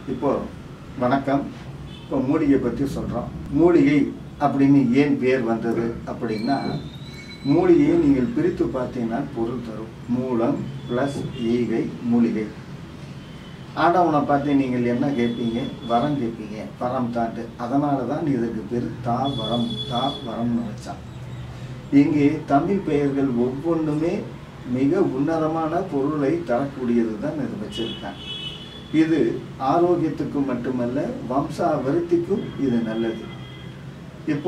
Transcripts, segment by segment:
இப்போ வணக்கம் இப்போ மூலிகை பற்றி சொல்கிறோம் மூலிகை அப்படின்னு ஏன் பேர் வந்தது அப்படின்னா மூலிகையை நீங்கள் பிரித்து பார்த்தீங்கன்னா பொருள் தரும் மூலம் ப்ளஸ் ஈகை மூலிகை ஆடவனை பார்த்து நீங்கள் என்ன கேட்பீங்க வரம் கேட்பீங்க வரம் தாண்டு அதனால தான் இதுக்கு பேர் தா வரம் தா வரம்னு வச்சான் இங்கே தமிழ் பெயர்கள் ஒவ்வொன்றுமே மிக உன்னதமான பொருளை தரக்கூடியது தான் இது வச்சிருக்காங்க இது ஆரோக்கியத்துக்கு மட்டுமல்ல வம்சாவருத்திக்கும் இது நல்லது இப்போ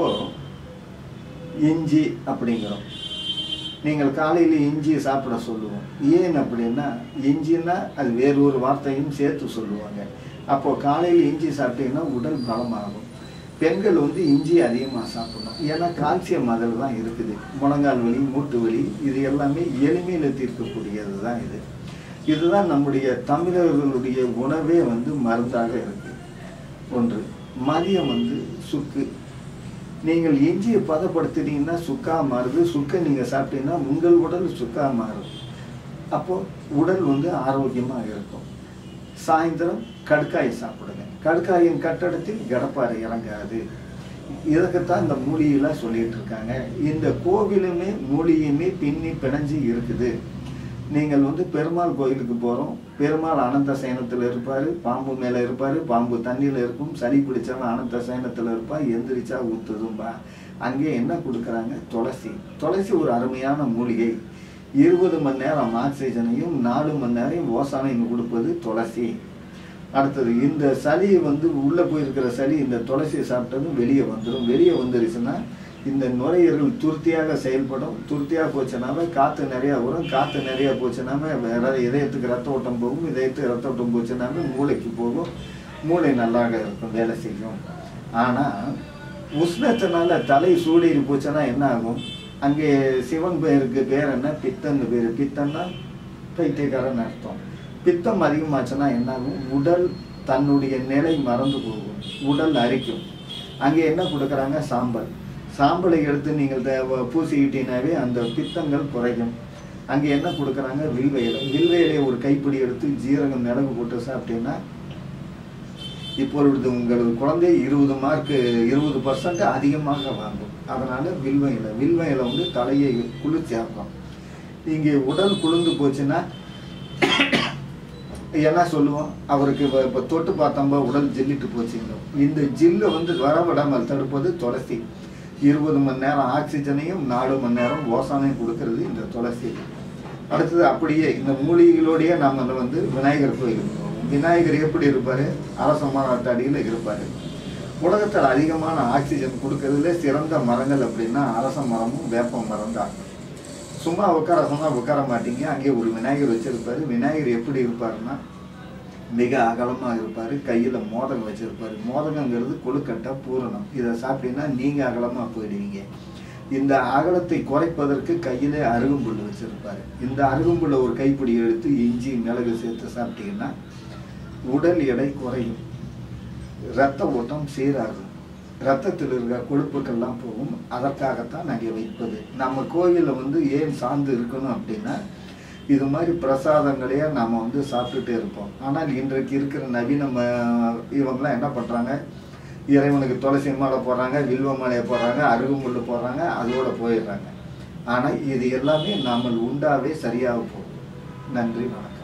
இஞ்சி அப்படிங்கிறோம் நீங்கள் காலையில் இஞ்சி சாப்பிட சொல்லுவோம் ஏன் அப்படின்னா இஞ்சின்னா அது வேறு ஒரு வார்த்தையும் சேர்த்து சொல்லுவாங்க அப்போ காலையில் இஞ்சி சாப்பிட்டீங்கன்னா உடல் பலமாகும் பெண்கள் வந்து இஞ்சி அதிகமாக சாப்பிடணும் ஏன்னா கால்சியம் அதில் தான் இருக்குது முழங்கால் வலி மூட்டு வலி இது எல்லாமே எளிமையில் தீர்க்கக்கூடியது தான் இது இதுதான் நம்முடைய தமிழர்களுடைய உணவே வந்து மருந்தாக இருக்கு ஒன்று மதியம் வந்து சுக்கு நீங்கள் இஞ்சியை பதப்படுத்தினீங்கன்னா சுக்கா மாறுது சுக்கை நீங்கள் சாப்பிட்டீங்கன்னா உங்கள் உடல் சுக்கா மாறும் அப்போ உடல் வந்து ஆரோக்கியமாக இருக்கும் சாயந்தரம் கடுக்காய் சாப்பிடுங்க கடுக்காயின் கட்டடத்தில் கடப்பாறை இறங்காது இதுக்குத்தான் இந்த மூலிகைலாம் சொல்லிட்டு இருக்காங்க இந்த கோவிலுமே மூலிகையுமே பின்னி பிணைஞ்சு இருக்குது நீங்கள் வந்து பெருமாள் கோயிலுக்கு போகிறோம் பெருமாள் அனந்த சயனத்தில் இருப்பார் பாம்பு மேலே இருப்பார் பாம்பு தண்ணியில் இருக்கும் சளி பிடிச்சவன் அனந்த சயனத்தில் இருப்பார் எந்திரிச்சா ஊத்துதும்பா அங்கே என்ன கொடுக்குறாங்க துளசி துளசி ஒரு அருமையான மூலிகை இருபது மணி நேரம் ஆக்சிஜனையும் நாலு மணி நேரம் ஓசானையும் கொடுப்பது துளசி அடுத்தது இந்த சளி வந்து உள்ளே போயிருக்கிற சளி இந்த துளசி சாப்பிட்டதும் வெளியே வந்துடும் வெளியே வந்துருச்சுன்னா இந்த நுரையீரல் துருத்தியாக செயல்படும் துருத்தியாக போச்சுனாவே காற்று நிறையா வரும் காற்று நிறையா போச்சுனாவே வேற இதயத்துக்கு ரத்த ஓட்டம் போகும் இதயத்துக்கு ரத்த ஓட்டம் போச்சுனாவே மூளைக்கு போகும் மூளை நல்லாக இருக்கும் வேலை செய்யும் ஆனால் உஷ்ணத்தினால தலை சூடேறி போச்சுன்னா என்ன ஆகும் அங்கே சிவன் பேருக்கு பேர் என்ன பித்தன்னு பேர் பித்தன்னா பைத்தியக்காரன் அர்த்தம் பித்தம் அதிகமாச்சுன்னா என்ன ஆகும் உடல் தன்னுடைய நிலை மறந்து போகும் உடல் அரிக்கும் அங்கே என்ன கொடுக்குறாங்க சாம்பல் சாம்பலை எடுத்து நீங்கள் த- பூசிக்கிட்டீங்கனாவே அந்த பித்தங்கள் குறையும் அங்கே என்ன கொடுக்குறாங்க வில்வ இலை வில்வ இலையை ஒரு கைப்பிடி எடுத்து ஜீரகம் மிளகு போட்டு சாப்பிட்டீங்கன்னா இப்பொழுது உங்களது குழந்தை இருபது மார்க் இருபது பர்சன்ட் அதிகமாக வாங்கும் அதனால வில்வ இலை வில்வ இலை வந்து தலையை குளிர்ச்சியாக்கும் இங்கே உடல் குளிர்ந்து போச்சுன்னா என்ன சொல்லுவோம் அவருக்கு இப்போ இப்போ தொட்டு பார்த்தோம்பா உடல் ஜில்லிட்டு போச்சுங்க இந்த ஜில்லை வந்து வரவிடாமல் தடுப்பது துளசி இருபது மணி நேரம் ஆக்சிஜனையும் நாலு மணி நேரம் ஓசானையும் கொடுக்கறது இந்த துளசி அடுத்தது அப்படியே இந்த மூலிகைகளோடய நம்ம வந்து விநாயகர் கோயிலுக்கு போவோம் விநாயகர் எப்படி இருப்பார் அரச மரத்து அடியில் இருப்பார் உலகத்தில் அதிகமான ஆக்சிஜன் கொடுக்கறதுல சிறந்த மரங்கள் அப்படின்னா அரச மரமும் வேப்ப மரம் தான் சும்மா உட்கார சொன்னா உட்கார மாட்டீங்க அங்கே ஒரு விநாயகர் வச்சிருப்பாரு விநாயகர் எப்படி இருப்பாருன்னா மிக அகலமா இருப்பாரு கையில மோதகம் வச்சிருப்பாரு மோதகங்கிறது கொழுக்கட்டை பூரணம் இதை சாப்பிட்டீங்கன்னா நீங்க அகலமா போயிடுவீங்க இந்த அகலத்தை குறைப்பதற்கு கையில அருகம்புல் வச்சிருப்பாரு இந்த அருகம்புல்ல ஒரு கைப்பிடி எடுத்து இஞ்சி மிளகு சேர்த்து சாப்பிட்டீங்கன்னா உடல் எடை குறையும் இரத்த ஓட்டம் சீராகும் ரத்தத்தில் இருக்கிற கொழுப்புக்கள்லாம் போகும் அதற்காகத்தான் நாங்கள் வைப்பது நம்ம கோவிலில் வந்து ஏன் சார்ந்து இருக்கணும் அப்படின்னா இது மாதிரி பிரசாதங்களையே நாம் வந்து சாப்பிட்டுட்டே இருப்போம் ஆனால் இன்றைக்கு இருக்கிற நவீன ம- இவங்கெல்லாம் என்ன பண்ணுறாங்க இறைவனுக்கு துளசி மாலை போடுறாங்க வில்வ மாலையை போடுறாங்க அருகுமுள்ளு போடுறாங்க அதோட போயிடுறாங்க ஆனால் இது எல்லாமே நாமல் உண்டாவே சரியாக போகும் நன்றி வணக்கம்